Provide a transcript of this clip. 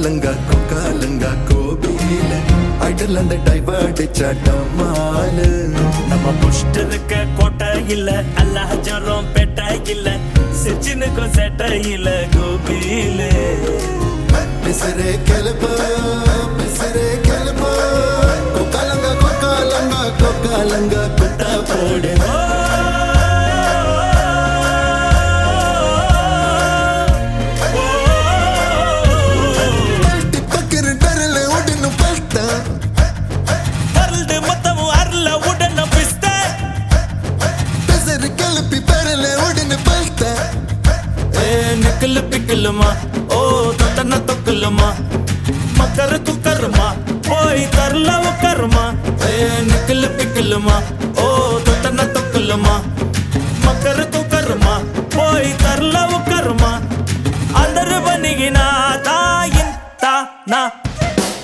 கொக்காலங்கா கொக்காலங்கா கோபியில Idol அந்த divert சட்டமாலு நம்ம புஷ்ட இருக்க கோட்டை இல்ல அல்லாஹ் ஜரம் பெட்ட இல்ல சிச்சினுக்கும் செட்ட இல்ல கோபியிலே பிசரே கெலுப்பு பிசரே கெலுப்பு கொக்காலங்கா கொக்காலங்கா கொக்காலங்கா குட்டா போடு பல்ட்டி பக்கரு டரல உடனு பல்ட்டா அருள்து மொத்தமும் அருள உடன பிஸ்த பிசரு கெலுப்பி பரல உடனு பல்ட்டா ஏ நிக்கலு பிக்கலுமா ஓ தொட்டன தொக்கலுமா மக்கர குக்கருமா போய் தரல உக்கருமா ஏ நிக்கலு பிக்கலுமா ஓ தொட்டன தொக்கலுமா மக்கர குக்கருமா போய் தரல உக்கருமா అందరు బనిగిన తాయిన్ తా నా